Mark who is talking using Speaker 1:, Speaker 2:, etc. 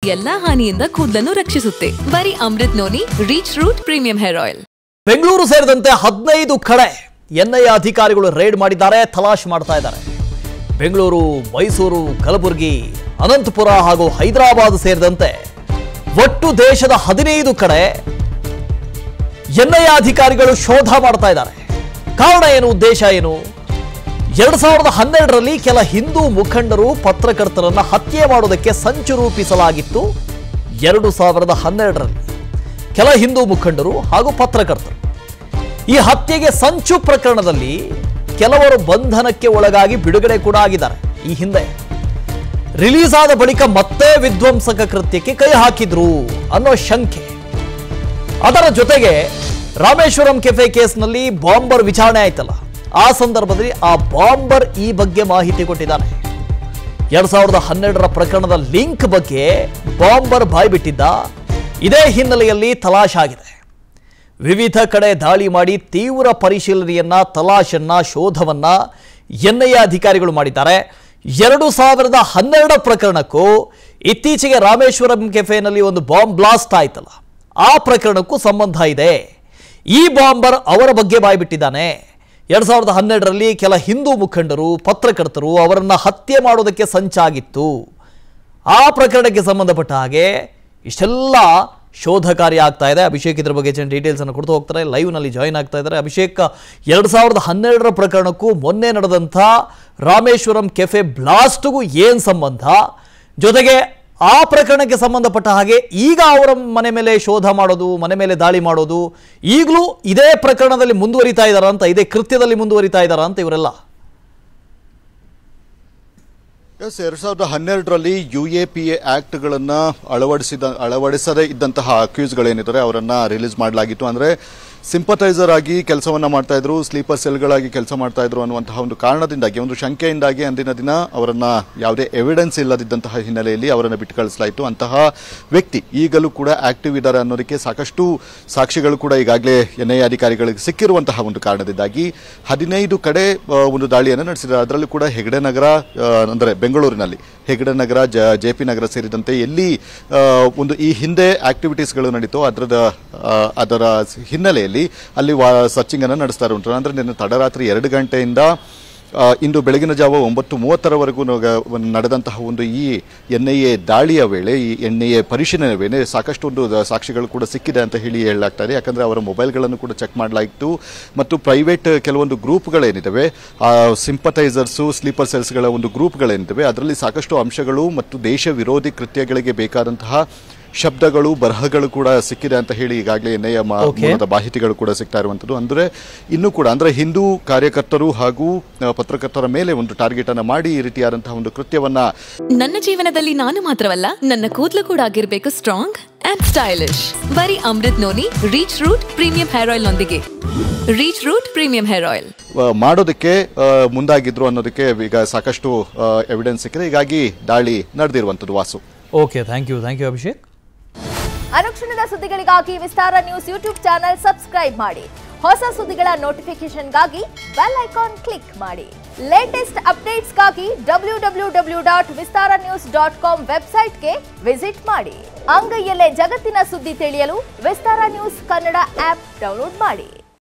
Speaker 1: ಎಲ್ಲಾ ಹಾನಿಯಿಂದ ಕೂದಲನ್ನು ರಕ್ಷಿಸುತ್ತೆ ಬರೀ Amrut noni reach root premium hair oil
Speaker 2: Bengaluru ಸೇರಿದಂತೆ ಹದಿನೈದು ಕಡೆ ಎನ್ಐಎ ಅಧಿಕಾರಿಗಳು ರೇಡ್ ಮಾಡಿದ್ದಾರೆ ತಲಾಶ್ ಮಾಡ್ತಾ ಇದ್ದಾರೆ ಬೆಂಗಳೂರು ಮೈಸೂರು ಕಲಬುರಗಿ ಅನಂತಪುರ ಹಾಗೂ ಹೈದರಾಬಾದ್ ಸೇರಿದಂತೆ ಒಟ್ಟು ದೇಶದ ಹದಿನೈದು ಕಡೆ ಎನ್ಐಎ ಅಧಿಕಾರಿಗಳು ಶೋಧ ಮಾಡ್ತಾ ಇದ್ದಾರೆ ಕಾರಣ ಏನು ಉದ್ದೇಶ ಏನು ಎರಡ್ ಸಾವಿರದ ಹನ್ನೆರಡರಲ್ಲಿ ಕೆಲ ಹಿಂದೂ ಮುಖಂಡರು ಪತ್ರಕರ್ತರನ್ನ ಹತ್ಯೆ ಮಾಡೋದಕ್ಕೆ ಸಂಚು ರೂಪಿಸಲಾಗಿತ್ತು ಎರಡು ಸಾವಿರದ ಹನ್ನೆರಡರಲ್ಲಿ ಕೆಲ ಹಿಂದೂ ಮುಖಂಡರು ಹಾಗೂ ಪತ್ರಕರ್ತರು ಈ ಹತ್ಯೆಗೆ ಸಂಚು ಪ್ರಕರಣದಲ್ಲಿ ಕೆಲವರು ಬಂಧನಕ್ಕೆ ಒಳಗಾಗಿ ಬಿಡುಗಡೆ ಕೂಡ ಆಗಿದ್ದಾರೆ ಈ ಹಿಂದೆ ರಿಲೀಸ್ ಆದ ಬಳಿಕ ಮತ್ತೆ ವಿಧ್ವಂಸಕ ಕೃತ್ಯಕ್ಕೆ ಕೈ ಹಾಕಿದ್ರು ಅನ್ನೋ ಶಂಕೆ ಅದರ ಜೊತೆಗೆ ರಾಮೇಶ್ವರಂ ಕೆಫೆ ಕೇಸ್ನಲ್ಲಿ ಬಾಂಬರ್ ವಿಚಾರಣೆ ಆಯ್ತಲ್ಲ ಆ ಸಂದರ್ಭದಲ್ಲಿ ಆ ಬಾಂಬರ್ ಈ ಬಗ್ಗೆ ಮಾಹಿತಿ ಕೊಟ್ಟಿದ್ದಾನೆ ಎರಡ್ ಸಾವಿರದ ಹನ್ನೆರಡರ ಪ್ರಕರಣದ ಲಿಂಕ್ ಬಗ್ಗೆ ಬಾಂಬರ್ ಬಾಯ್ಬಿಟ್ಟಿದ್ದ ಇದೇ ಹಿನ್ನೆಲೆಯಲ್ಲಿ ತಲಾಶ್ ಆಗಿದೆ ವಿವಿಧ ಕಡೆ ದಾಳಿ ಮಾಡಿ ತೀವ್ರ ಪರಿಶೀಲನೆಯನ್ನ ತಲಾಶನ್ನ ಶೋಧವನ್ನ ಎನ್ಐಎ ಅಧಿಕಾರಿಗಳು ಮಾಡಿದ್ದಾರೆ ಎರಡು ಸಾವಿರದ ಹನ್ನೆರಡ ಪ್ರಕರಣಕ್ಕೂ ಇತ್ತೀಚೆಗೆ ರಾಮೇಶ್ವರಂ ಕೆಫೆನಲ್ಲಿ ಒಂದು ಬಾಂಬ್ ಬ್ಲಾಸ್ಟ್ ಆಯ್ತಲ್ಲ ಆ ಪ್ರಕರಣಕ್ಕೂ ಸಂಬಂಧ ಇದೆ ಈ ಬಾಂಬರ್ ಅವರ ಬಗ್ಗೆ ಬಾಯ್ಬಿಟ್ಟಿದ್ದಾನೆ ಎರಡ್ ಸಾವಿರದ ಹನ್ನೆರಡರಲ್ಲಿ ಕೆಲ ಹಿಂದೂ ಮುಖಂಡರು ಪತ್ರಕರ್ತರು ಅವರನ್ನ ಹತ್ಯೆ ಮಾಡೋದಕ್ಕೆ ಸಂಚಾಗಿತ್ತು ಆ ಪ್ರಕರಣಕ್ಕೆ ಸಂಬಂಧಪಟ್ಟ ಹಾಗೆ ಇಷ್ಟೆಲ್ಲ ಶೋಧ ಕಾರ್ಯ ಆಗ್ತಾ ಇದೆ ಅಭಿಷೇಕ್ ಇದ್ರ ಬಗ್ಗೆ ಹೆಚ್ಚಿನ ಡೀಟೇಲ್ಸ್ ಅನ್ನು ಕೊಡ್ತಾ ಹೋಗ್ತಾರೆ ಲೈವ್ ನಲ್ಲಿ ಜಾಯಿನ್ ಆಗ್ತಾ ಇದ್ದಾರೆ ಅಭಿಷೇಕ್ ಎರಡ್ ಸಾವಿರದ ಹನ್ನೆರಡರ ಪ್ರಕರಣಕ್ಕೂ ಮೊನ್ನೆ ನಡೆದಂಥ ರಾಮೇಶ್ವರಂ ಕೆಫೆ ಬ್ಲಾಸ್ಟ್ಗೂ ಏನ್ ಸಂಬಂಧ ಜೊತೆಗೆ ಆ ಪ್ರಕರಣಕ್ಕೆ ಸಂಬಂಧಪಟ್ಟ ಹಾಗೆ ಈಗ ಅವರ ಮನೆ ಮೇಲೆ ಶೋಧ ಮಾಡೋದು ಮನೆ ಮೇಲೆ ದಾಳಿ ಮಾಡೋದು ಈಗಲೂ ಇದೇ ಪ್ರಕರಣದಲ್ಲಿ ಮುಂದುವರಿತಾ ಇದ್ದಾರ ಅಂತ ಇದೇ ಕೃತ್ಯದಲ್ಲಿ ಮುಂದುವರಿತಾ ಇದ್ದಾರಾ ಅಂತ ಇವರೆಲ್ಲ
Speaker 3: ಎಸ್ ಎರಡ್ ಸಾವಿರದ ಹನ್ನೆರಡರಲ್ಲಿ ಯು ಎ ಪಿ ಎ ಆಕ್ಟ್ಗಳನ್ನ ಅಳವಡಿಸಿದ ಅಳವಡಿಸದೇ ಇದ್ದಂತಹ ಅಕ್ಯೂಸ್ಗಳೇನಿದ್ದಾರೆ ಅವರನ್ನ ರಿಲೀಸ್ ಮಾಡಲಾಗಿತ್ತು ಅಂದ್ರೆ ಸಿಂಪತೈಸರ್ ಆಗಿ ಕೆಲಸವನ್ನ ಮಾಡ್ತಾ ಇದ್ರು ಸ್ಲೀಪರ್ ಸೆಲ್ಗಳಾಗಿ ಕೆಲಸ ಮಾಡ್ತಾ ಇದ್ರು ಅನ್ನುವಂತಹ ಒಂದು ಕಾರಣದಿಂದಾಗಿ ಒಂದು ಶಂಕೆಯಿಂದಾಗಿ ಅಂದಿನ ದಿನ ಅವರನ್ನ ಯಾವುದೇ ಎವಿಡೆನ್ಸ್ ಇಲ್ಲದಿದ್ದಂತಹ ಹಿನ್ನೆಲೆಯಲ್ಲಿ ಅವರನ್ನ ಬಿಟ್ಟು ಕಳಿಸಲಾಯಿತು ಅಂತಹ ವ್ಯಕ್ತಿ ಈಗಲೂ ಕೂಡ ಆಕ್ಟಿವ್ ಇದ್ದಾರೆ ಅನ್ನೋದಕ್ಕೆ ಸಾಕಷ್ಟು ಸಾಕ್ಷಿಗಳು ಕೂಡ ಈಗಾಗಲೇ ಎನ್ಐಎ ಅಧಿಕಾರಿಗಳಿಗೆ ಸಿಕ್ಕಿರುವಂತಹ ಒಂದು ಕಾರಣದಿಂದಾಗಿ ಹದಿನೈದು ಕಡೆ ಆ, ಒಂದು ದಾಳಿಯನ್ನು ನಡೆಸಿದ್ದಾರೆ ಅದರಲ್ಲೂ ಕೂಡ ಹೆಗಡೆ ನಗರ ಆ, ಅಂದರೆ ಬೆಂಗಳೂರಿನಲ್ಲಿ ಹೆಗಡೆ ನಗರ ಜ ಜೆ ಪಿ ನಗರ ಸೇರಿದಂತೆ ಎಲ್ಲಿ ಆ, ಒಂದು ಈ ಹಿಂದೆ ಆಕ್ಟಿವಿಟೀಸ್ಗಳು ನಡೀತೋ ಅದರದ ಆ, ಅದರ ಹಿನ್ನೆಲೆಯಲ್ಲಿ ಅಲ್ಲಿ ಸರ್ಚಿಂಗ್ ಅನ್ನು ನಡೆಸ್ತಾ ಉಂಟು ಅಂದ್ರೆ ನಿನ್ನೆ ತಡರಾತ್ರಿ ಎರಡು ಗಂಟೆಯಿಂದ ಆ, ಇಂದು ಬೆಳಗಿನ ಜಾವ ಒಂಬತ್ತು ಮೂವತ್ತರವರೆಗೂ ನಗ- ಒಂದು ನಡೆದಂತಹ ಒಂದು ಈ ಎನ್ ಐ ಎ ದಾಳಿಯ ವೇಳೆ ಈ ಎನ್ ಐ ಎ ಪರಿಶೀಲನೆ ವೇಳೆ ಸಾಕಷ್ಟು ಒಂದು ದ- ಸಾಕ್ಷಿಗಳು ಕೂಡ ಸಿಕ್ಕಿದೆ ಅಂತ ಹೇಳಿ ಹೇಳಲಾಗ್ತಾ ಇದೆ ಯಾಕಂದ್ರೆ ಅವರ ಮೊಬೈಲ್ಗಳನ್ನು ಕೂಡ ಚೆಕ್ ಮಾಡಲಾಗಿತ್ತು ಮತ್ತು ಪ್ರೈವೇಟ್ ಕೆಲವೊಂದು ಗ್ರೂಪ್ಗಳೇನಿದ್ದಾವೆ ಆ ಸಿಂಪತೈಸರ್ಸು ಸ್ಲೀಪರ್ ಸೆಲ್ಸ್ಗಳ ಒಂದು ಗ್ರೂಪ್ಗಳೇನಿದ್ದಾವೆ ಅದರಲ್ಲಿ ಸಾಕಷ್ಟು ಅಂಶಗಳು ಮತ್ತು ದೇಶ ವಿರೋಧಿ ಕೃತ್ಯಗಳಿಗೆ ಬೇಕಾದಂತಹ ಶಬ್ದಗಳು ಬರಹಗಳು ಕೂಡ ಸಿಕ್ಕಿದೆ ಅಂತ ಹೇಳಿ ಈಗಾಗಲೇ ಎನ್ ಐ ಎ
Speaker 2: Okay.
Speaker 3: ಮೂಲದ ಮಾಹಿತಿಗಳು ಕೂಡ ಸಿಗ್ತಾ ಇರುವಂತದ್ದು ಅಂದ್ರೆ ಇನ್ನೂ ಕೂಡ ಅಂದ್ರೆ ಹಿಂದೂ ಕಾರ್ಯಕರ್ತರು ಹಾಗೂ ಆ, ಪತ್ರಕರ್ತರ ಮೇಲೆ ಒಂದು ಟಾರ್ಗೆಟ್ ಅನ್ನ ಮಾಡಿ ಈ ರೀತಿಯಾದಂತಹ ಒಂದು ಕೃತ್ಯವನ್ನ
Speaker 1: ನನ್ನ ಜೀವನದಲ್ಲಿ ನಾನು ಮಾತ್ರವಲ್ಲ ನನ್ನ ಕೂದಲು ಕೂಡ ಆಗಿರ್ಬೇಕು ಸ್ಟ್ರಾಂಗ್ ಅಂಡ್ ಸ್ಟೈಲಿಶ್ ಬರೀ Amrut noni reach root premium hair oil ನೊಂದಿಗೆ reach root premium hair oil
Speaker 3: ಆ, ಮಾಡೋದಕ್ಕೆ ಆ, ಮುಂದಾಗಿದ್ರು ಅನ್ನೋದಕ್ಕೆ ಈಗ ಸಾಕಷ್ಟು ಎವಿಡೆನ್ಸ್ ಸಿಕ್ಕಿದೆ ಹೀಗಾಗಿ ದಾಳಿ ನಡೆದಿರುವಂತದ್ದು Vasu
Speaker 2: okay thank you thank you Abhishek
Speaker 4: ಅನುಕ್ಷಣದ ಸುದ್ದಿಗಳಿಗಾಗಿ Vistara news YouTube channel subscribe ಮಾಡಿ ಹೊಸ ಸುದ್ದಿಗಳ ನೋಟಿಫಿಕೇಶನ್ಗಾಗಿ ಬೆಲ್ ಐಕಾನ್ ಕ್ಲಿಕ್ ಮಾಡಿ ಲೇಟೆಸ್ಟ್ ಅಪ್ಡೇಟ್ಸ್ಗಾಗಿ W W W dot Vistara news dot com ವೆಬ್ಸೈಟ್ಗೆ ವಿಸಿಟ್ ಮಾಡಿ ಅಂಗೈಯಲ್ಲೇ ಜಗತ್ತಿನ ಸುದ್ದಿ ತಿಳಿಯಲು Vistara news Kannada app download ಮಾಡಿ